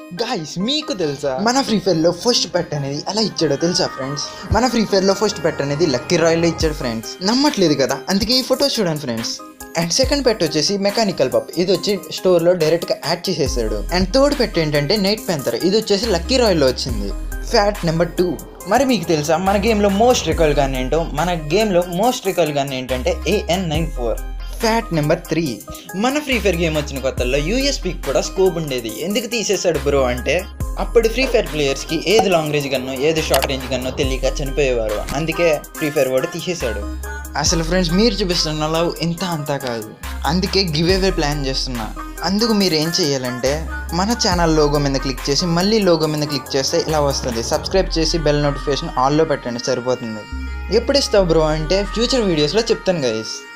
guys మీకు తెలుసా మన ఫ్రీ ఫైర్ లో ఫస్ట్ పెట్ అనేది ఎలా ఇచ్చాడో తెలుసా ఫ్రెండ్స్ మన ఫ్రీ ఫైర్ లో ఫస్ట్ పెట్ అనేది లక్కీ రాయల్ లో ఇచ్చాడు ఫ్రెండ్స్ నమ్మట్లేదు కదా అందుకే ఈ ఫోటో చూడండి ఫ్రెండ్స్ అండ్ సెకండ్ పెట్ వచ్చేసి మెకానికల్ పప్ ఇది వచ్చి స్టోర్ లో డైరెక్ట్ గా యాడ్ చేసేసాడు అండ్ థర్డ్ పెట్ ఏంటంటే నైట్ పెంతర్ ఇది వచ్చేసి లక్కీ రాయల్ లో వచ్చింది ఫ్యాట్ నెంబర్ టూ మరి మీకు తెలుసా మన గేమ్లో మోస్ట్ రికాల్ గన్ ఏంటో మన గేమ్లో మోస్ట్ రికాల్ గన్ ఏంటంటే ఏఎన్ నైన్ ఫోర్ ఫ్యాట్ నెంబర్ త్రీ మన ఫ్రీ ఫైర్ గేమ్ వచ్చిన కొత్తల్లో యూఎస్పీకి కూడా స్కోప్ ఉండేది ఎందుకు తీసేశాడు బ్రో అంటే అప్పుడు ఫ్రీ ఫైర్ ప్లేయర్స్కి ఏది లాంగ్ రేంజ్ గన్నో ఏది షార్ట్ రేంజ్ గన్నో తెలియక చనిపోయేవారు అందుకే ఫ్రీ ఫైర్ వాడు తీసేశాడు అసలు ఫ్రెండ్స్ మీరు చూపిస్తున్న లవ్ ఇంత అంతా కాదు అందుకే గివ్ అవే ప్లాన్ చేస్తున్నా అందుకు మీరు ఏం చేయాలంటే మన ఛానల్ లోగో మీద క్లిక్ చేసి మళ్ళీ లోగో మీద క్లిక్ చేస్తే ఇలా వస్తుంది సబ్స్క్రైబ్ చేసి బెల్ నోటిఫికేషన్ ఆన్లో పెట్టండి సరిపోతుంది ఎప్పుడు ఇస్తావు బ్రో అంటే ఫ్యూచర్ వీడియోస్లో చెప్తాను గైస్